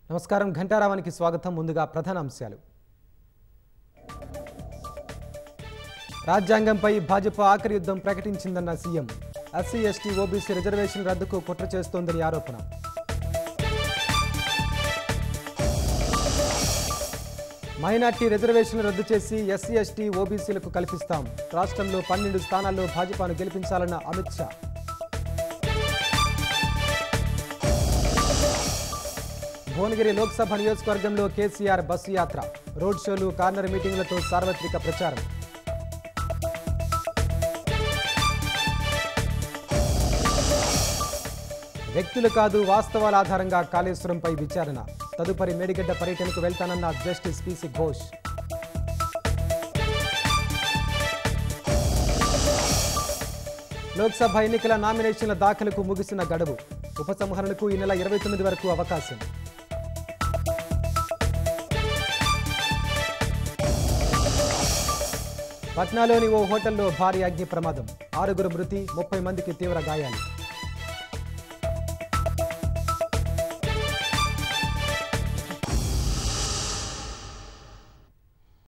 నమస్కారం ఘంటారావానికి స్వాగతం ముందుగా ప్రధాన అంశాలు రాజ్యాంగంపై భాజపా ఆఖరి యుద్ధం ప్రకటించిందన్న CM SC ST OBC reservation రద్దుకు కుట్ర చేస్తోందని ఆరోపణ మైనార్టీ రిజర్వేషన్ రద్దు చేసి ఎస్సీ ఎస్టీ ఓబీసీలకు కల్పిస్తాం రాష్ట్రంలో పన్నెండు స్థానాల్లో భాజపాను గెలిపించాలన్న అమిత్ షా భువనగిరి లోక్సభ నియోజకవర్గంలో కేసీఆర్ బస్సు యాత్ర రోడ్ షోలు కార్నర్ మీటింగులతో సార్వత్రిక ప్రచారం వ్యక్తులు కాదు వాస్తవాల ఆధారంగా కాళేశ్వరంపై విచారణ తదుపరి మేడిగడ్డ పర్యటనకు వెళ్తానన్న జస్టిస్ పిసి ఘోష్ లోక్సభ ఎన్నికల నామినేషన్ల దాఖలకు ముగిసిన గడువు ఉపసంహరణకు ఈ నెల ఇరవై తొమ్మిది వరకు అవకాశం పట్నాలోని ఓ హోటల్లో భారీ అగ్ని ప్రమాదం ఆరుగురు మృతి ముప్పై మందికి తీవ్ర గాయాలు